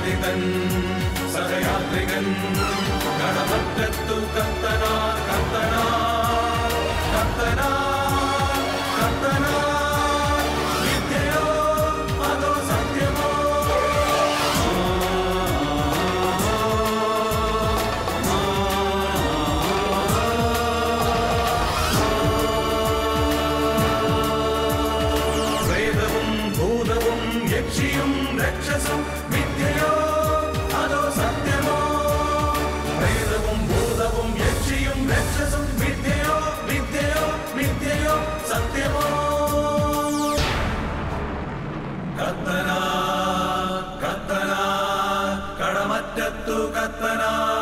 സഹയാത്രികൻ സഹയാത്രികൻ കടമറ്റത്തു കത്തനാ കത്തനാ കത്തനാ കത്തനാ വിദ്യയോ അതോ സത്യമോ പ്രേതവും ഭൂതവും യക്ഷിയും രക്ഷസും വിദ്യയോ അതോ സത്യമോ പ്രേതവും ഭൂതവും യക്ഷിയും രക്ഷസും വിദ്യയോ വിദ്യയോ വിദ്യയോ സത്യമോ കത്തന കത്തന കടമറ്റത്തു കത്തന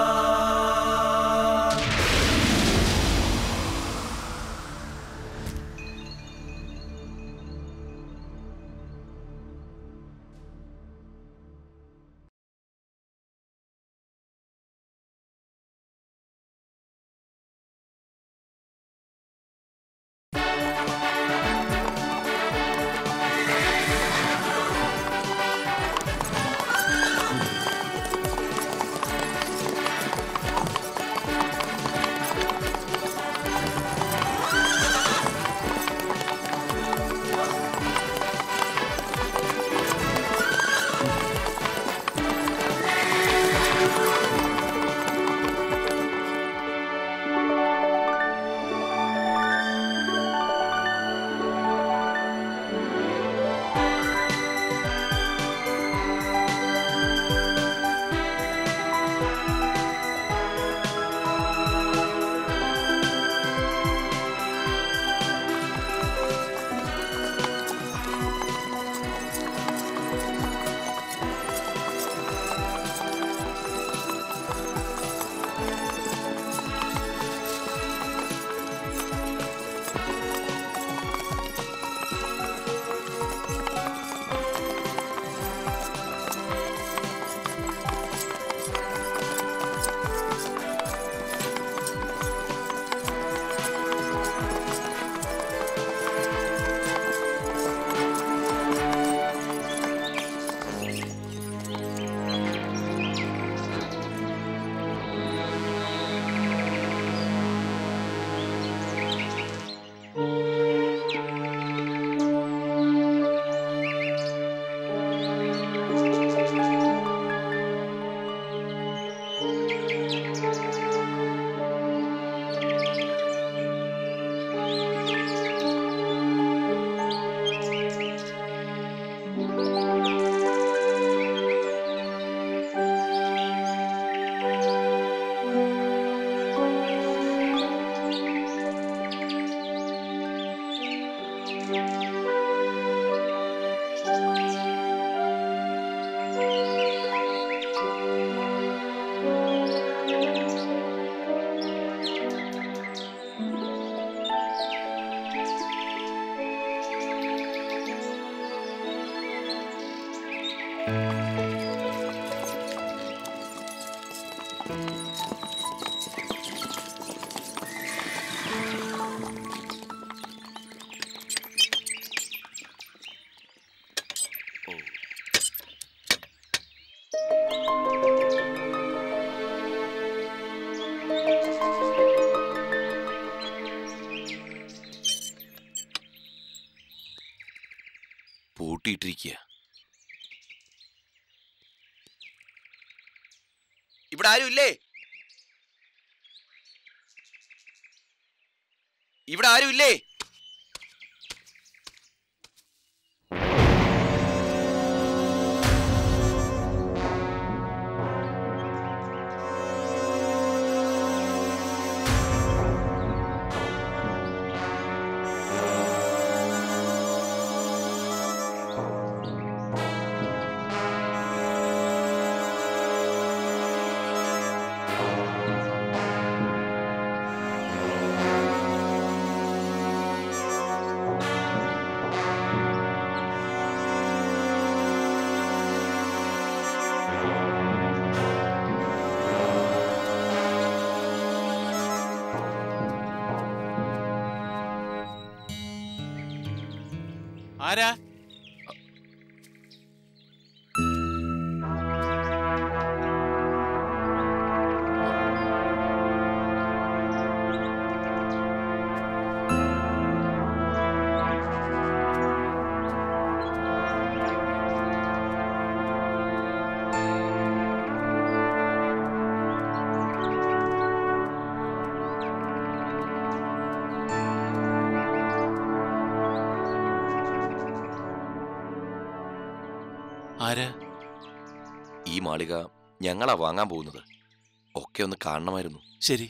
പൂട്ടിയിട്ടിരിക്കുക ഇവിടെ ആരും ഇല്ലേ ഇവിടെ ആരും ഇല്ലേ ആരാ ആരാ ഈ മാളിക ഞങ്ങളാ വാങ്ങാൻ പോകുന്നത് ഒക്കെ ഒന്ന് കാണണമായിരുന്നു ശരി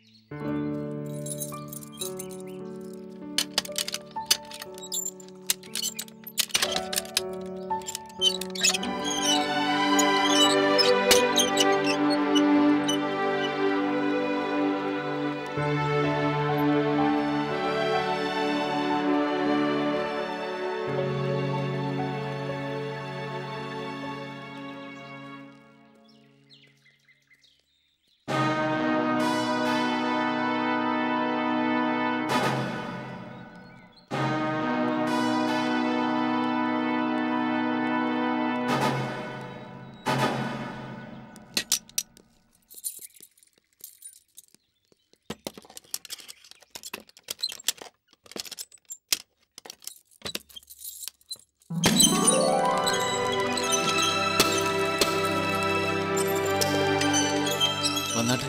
വന്നാട്ടെ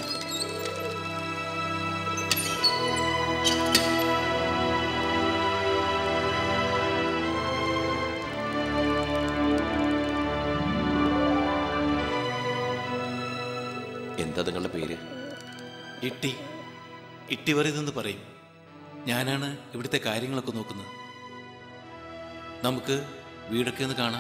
എന്താ നിങ്ങളുടെ പേര് ഇട്ടി ഇട്ടി പറയുന്നെന്ന് പറയും ഞാനാണ് ഇവിടുത്തെ കാര്യങ്ങളൊക്കെ നോക്കുന്നത് നമുക്ക് വീടൊക്കെ ഒന്ന് കാണാം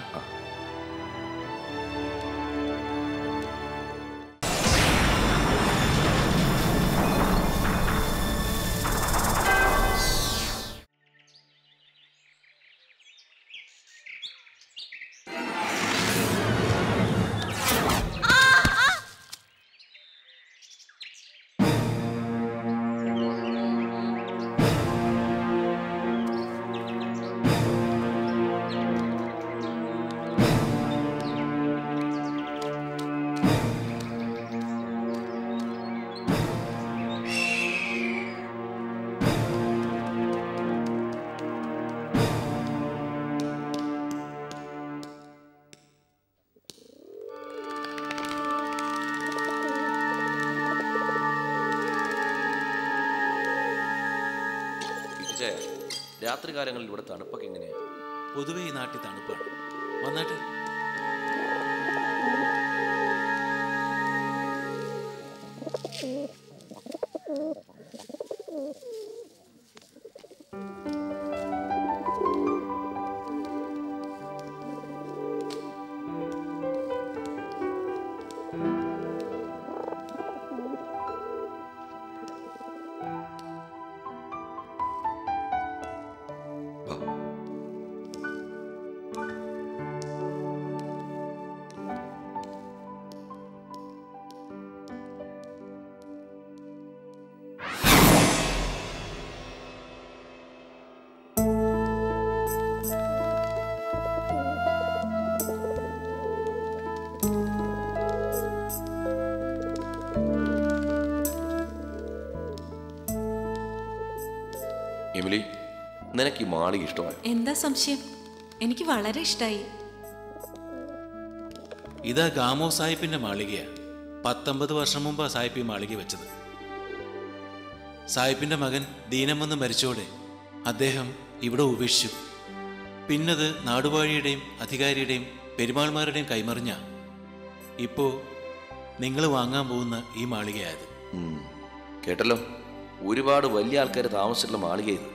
ഇച്ചേ, രാത്രികാലങ്ങളിൽ ഇവിടെ തണുപ്പൊക്കെ എങ്ങനെയാ പൊതുവെ ഈ നാട്ടിൽ തണുപ്പാണ് വന്നാട്ടെ എമിലി നിനക്ക് ഈ മാളിക ഇഷ്ടമായോ എന്താ സംശയം എനിക്ക് വളരെ ഇഷ്ടമായി ഇതാ ഗാമോ സാഹിബിന്റെ മാളികയാ പത്തൊമ്പത് വർഷം മുമ്പാ സാഹിബ് ഈ മാളിക വെച്ചത് സാഹിബിന്റെ മകൻ ദീനം വന്ന് മരിച്ചോടെ അദ്ദേഹം ഇവിടെ ഉപേക്ഷിച്ചു പിന്നത് നാടുവാഴിയുടെയും അധികാരിയുടെയും പെരുമാൾമാരുടെയും കൈമറിഞ്ഞ ഇപ്പോ നിങ്ങൾ വാങ്ങാൻ പോകുന്ന ഈ മാളികയായത് ഉം. കേട്ടല്ലോ ഒരുപാട് വലിയ ആൾക്കാർ താമസിച്ചിട്ടുള്ള മാളിക ഇത്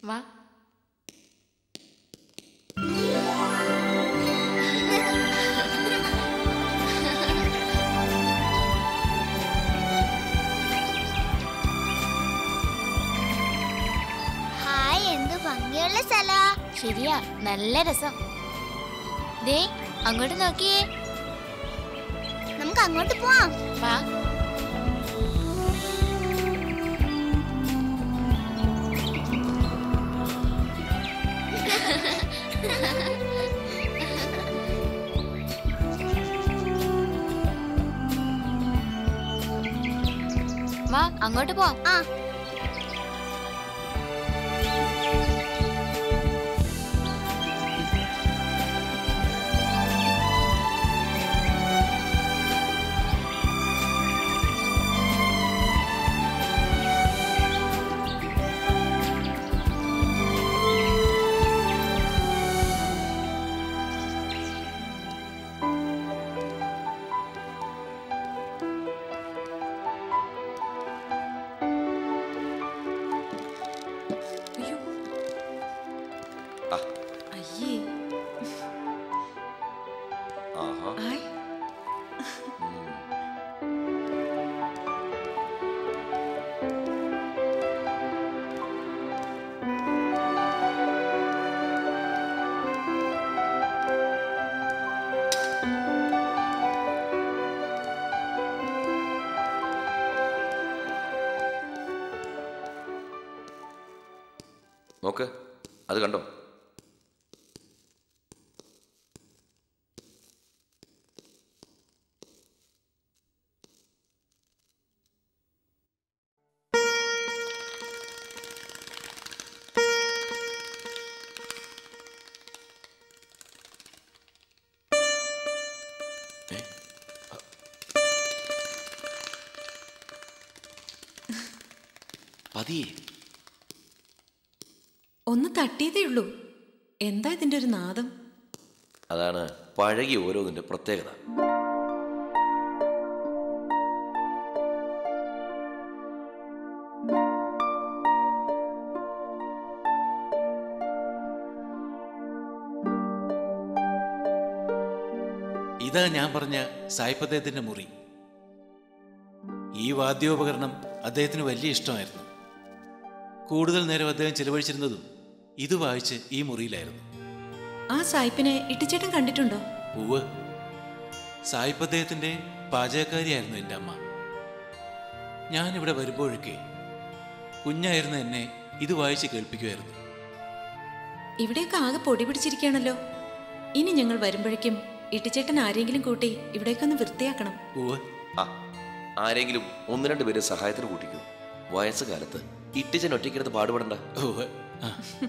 വാ ഹായ് എന്ത് ഭംഗിയുള്ള സ്ഥലാ ശരിയാ നല്ല രസം ദേ അങ്ങോട്ട് നോക്കിയേ നമുക്ക് അങ്ങോട്ട് പോവാം വാ വാ അങ്ങോട്ട് പോവാം ആ അയ്യോ ആ. അയ്യേ ആഹാ ആയ് ഉം. നോക്ക് അത് കണ്ടോ ഏ? പതിയെ ഒന്ന് തട്ടിയതേ ഉള്ളൂ എന്താ ഇതിന്റെ ഒരു നാദം അതാണ് പഴകിയ ഓരോന്നിന്റെ പ്രത്യേകത ഇതാ ഞാൻ പറഞ്ഞ സായിപ്പ് അദ്ദേഹത്തിന്റെ മുറി ഈ വാദ്യോപകരണം അദ്ദേഹത്തിന് വലിയ ഇഷ്ടമായിരുന്നു കൂടുതൽ നേരം അദ്ദേഹം ചിലവഴിച്ചിരുന്നതും ഇത് വായിച്ച് ഈ മുറിയിലായിരുന്നു ആ സായിപ്പിനെ ഇട്ടിച്ചേട്ടൻ കണ്ടിട്ടുണ്ടോ ഉവ് സായിപ്പ് അദ്ദേഹത്തിന്റെ പാചകക്കാരിയായിരുന്നു എൻ്റെ അമ്മ ഞാനിവിടെ വരുമ്പോഴൊക്കെ കുഞ്ഞായിരുന്ന എന്നെ ഇത് വായിച്ച് കേൾപ്പിക്കുമായിരുന്നു ഇവിടെയൊക്കെ ആകെ പൊടി പിടിച്ചിരിക്കുകയാണല്ലോ ഇനി ഞങ്ങൾ വരുമ്പോഴേക്കും ഇട്ടിച്ചേട്ടൻ ആരെങ്കിലും കൂട്ടി ഇവിടേക്ക് ഒന്ന് വൃത്തിയാക്കണം ഉവ് ആ ആരെങ്കിലും ഒന്ന് രണ്ട് പേര് സഹായത്തിന് കൂട്ടിക്കൂ വയസ്സുകാലത്ത് ഇട്ടിച്ചൻ ഒറ്റയ്ക്കിരുന്ന് പാടുപെടണ്ട ഉവ് ആ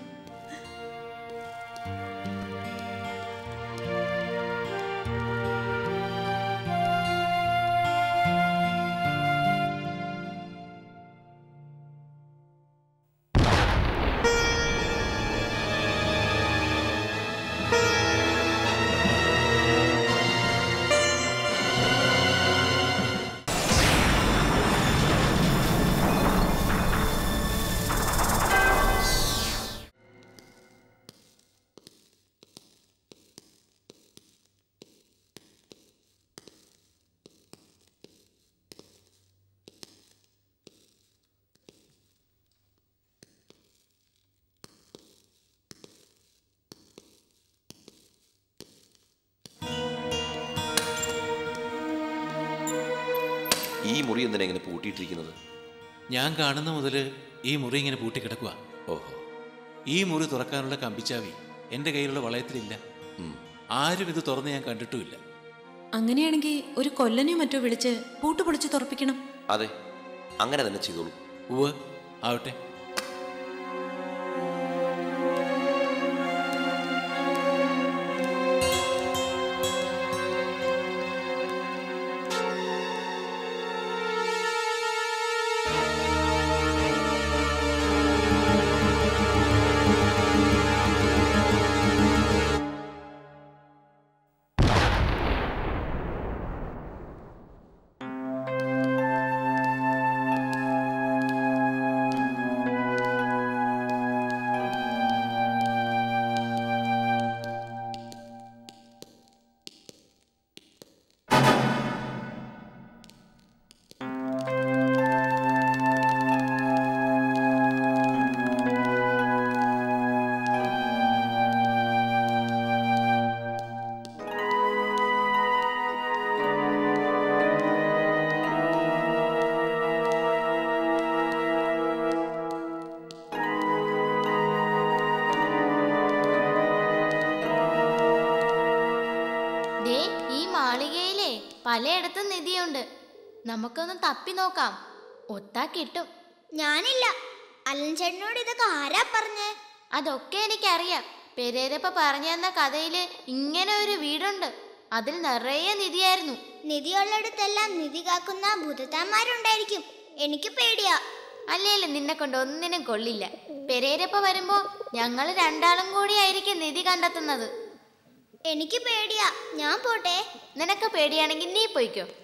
ഈ മുറി എന്തിനാ ഇങ്ങനെ പൂട്ടിയിട്ടിരിക്കുന്നത് ഞാൻ കാണുന്ന മുതൽ ഈ മുറി ഇങ്ങനെ പൂട്ടിക്കിടക്കുക ഓഹോ ഈ മുറി തുറക്കാനുള്ള കമ്പിച്ചാവി എൻ്റെ കയ്യിലുള്ള വളയത്തിലില്ല ഉം. ആരും ഇത് തുറന്ന് ഞാൻ കണ്ടിട്ടുമില്ല അങ്ങനെയാണെങ്കിൽ ഒരു കൊല്ലനെയോ മറ്റോ വിളിച്ച് പൂട്ട് പൊളിച്ച് തുറപ്പിക്കണം അതെ അങ്ങനെ തന്നെ ചെയ്തോളൂ ഉവ് ആവട്ടെ ആ പലയിടത്തും നിധിയുണ്ട് നമുക്കൊന്ന് തപ്പി നോക്കാം ഒത്താ കിട്ടും ഞാനില്ല അലൻ ചേട്ടനോട് ഇതൊക്കെ ആരാ പറഞ്ഞേ അതൊക്കെ എനിക്കറിയാം പെരേരപ്പ പറഞ്ഞു തന്ന കഥയില് ഇങ്ങനെ ഒരു വീടുണ്ട് അതിൽ നിറയെ നിധിയായിരുന്നു നിധിയുള്ളിടത്തെല്ലാം നിധി കാക്കുന്ന ഭൂതത്താന്മാരുണ്ടായിരിക്കും എനിക്ക് പേടിയാ അല്ലേലും നിന്നെ കൊണ്ട് ഒന്നിനും കൊള്ളില്ല പെരേരപ്പ വരുമ്പോ ഞങ്ങൾ രണ്ടാളും കൂടിയായിരിക്കും നിധി കണ്ടെത്തുന്നത് എനിക്ക് പേടിയാ ഞാൻ പോട്ടെ നിനക്ക് പേടിയാണെങ്കിൽ നീ പോയിക്കോ